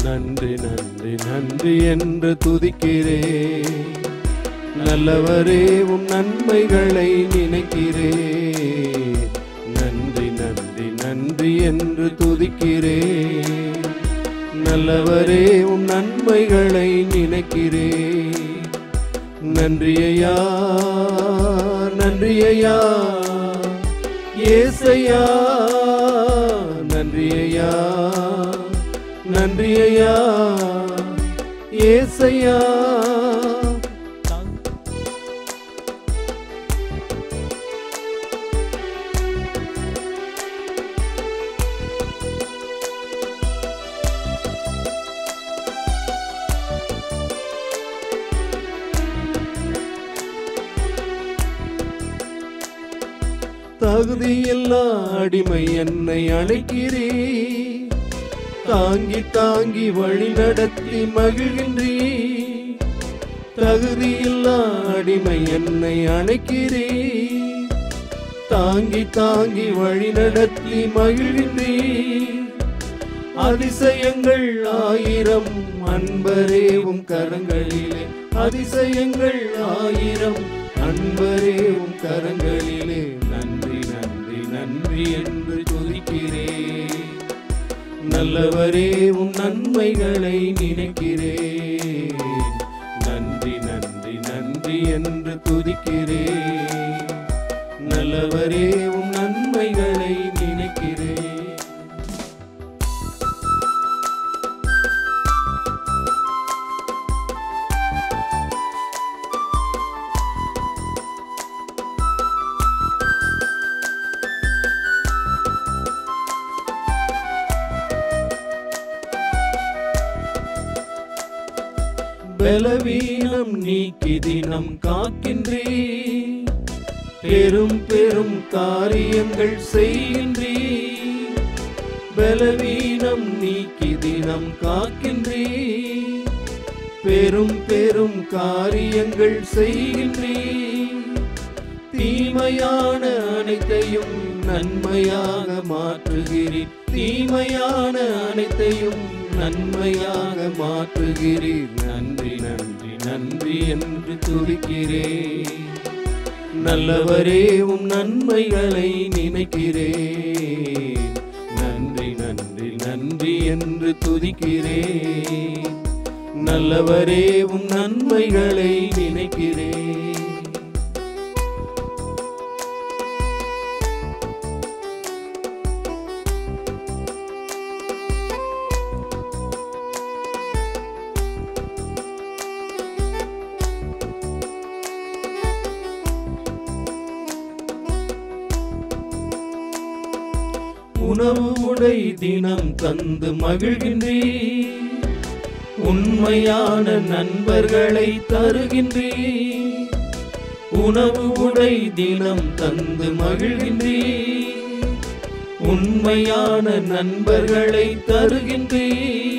நன்றி நன்றி நன்றி என்று துதிக்கிறேன் நல்லவரே உம் நன்மைகளை நினைக்கிறேன் நன்றி நன்றி நன்றி என்று துதிக்கிறேன் நல்லவரே உம் நன்மைகளை நினைக்கிறேன் நன்றி ஐயா நன்றி ஐயா ஏசையா நன்றி ஐயா நன்றி ஐயா ஏசையா தகுதியில்லா அடிமை என்னை அழைக்கிறே தாங்கி தாங்கி வழி நடத்தி மகிழ்கின்றே தகுதியில்லா அடிமை என்னை அழைக்கிறே தாங்கி தாங்கி வழி நடத்தி மகிழ்கின்றே அதிசயங்கள் ஆயிரம் அன்பரேவும் கரங்களிலே அதிசயங்கள் ஆயிரம் அன்பரேவும் கரங்களிலே நன்றி நன்றி நன்றி என்று துதிக்கிறேன் நல்லவரே உம் நன்மைகளை நினைக்கிறேன் நன்றி நன்றி நன்றி என்று துதிக்கிறேன் நல்லவரே உம் நன்மைகளை நினைக்கிறேன் பலவீனம் நீக்கி தினம் காக்கின்றே பெரும் பெரும் காரியங்கள் செய்கின்றே பலவீனம் நீக்கி தினம் காக்கின்றே பெரும் பெரும் காரியங்கள் செய்கின்றே தீமையான அனைத்தையும் நன்மையாக மாற்றுகிறீர் தீமையான அனைத்தையும் நன்மையாக மாற்றுகிறீர் நன்றி நன்றி நன்றி என்று துதிக்கிறேன் நல்லவரே உம் நன்மைகளை நினைக்கிறேன் நன்றி நன்றி நன்றி என்று துதிக்கிறேன் நல்லவரே உம் நன்மைகளை நினைக்கிறேன் உணவு உடை தினம் தந்து மகிழ்கின்றே உண்மையான நண்பர்களை தருகின்றே உணவு உடை தினம் தந்து மகிழ்கின்றே உண்மையான நண்பர்களை தருகின்றே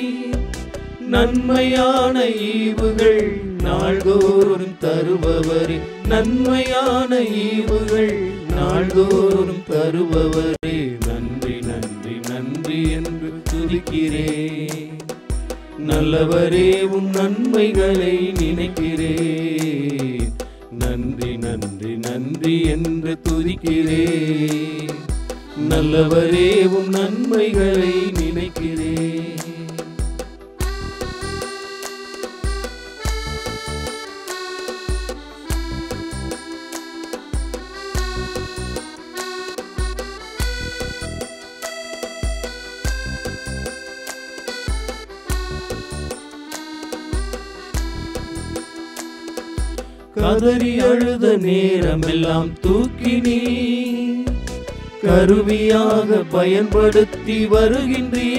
நன்மையான ஈவுகள் நாள்தோறும் தருபவரே நன்மையான ஈவுகள் நாள்தோறும் தருபவரே நன்றி நன்றி நன்றி என்று துதிக்கிறேன் நல்லவரே உம் நன்மைகளை நினைக்கிறேன் நன்றி நன்றி நன்றி என்று துதிக்கிறேன் நல்லவரே உம் நன்மைகளை நினைக்கிறேன் கதறி அழுத நேரமெல்லாம் தூக்கி நீ கருவியாக பயன்படுத்தி வருகின்றீ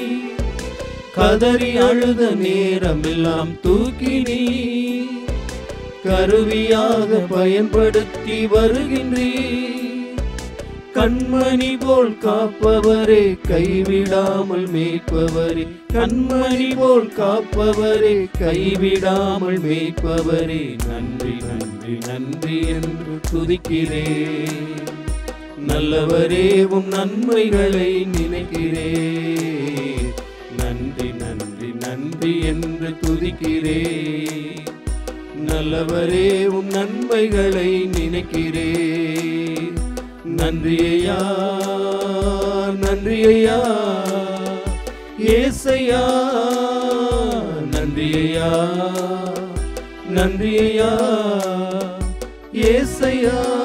கதறி அழுத நேரமெல்லாம் தூக்கி நீ கருவியாக பயன்படுத்தி வருகின்றீ கண்மணி போல் காப்பவரே கைவிடாமல் மேய்ப்பவரே கண்மணி போல் காப்பவரே கைவிடாமல் மேய்ப்பவரே நன்றி நன்றி நன்றி என்று துதிக்கிறேன் நல்லவரே உம் நன்மைகளை நினைக்கிறேன் நன்றி நன்றி நன்றி என்று துதிக்கிறே நல்லவரே உம் நன்மைகளை நினைக்கிறே நன்றி ஐயா நன்றி ஐயா ஏசையா நன்றி ஐயா நன்றி ஐயா ஏசையா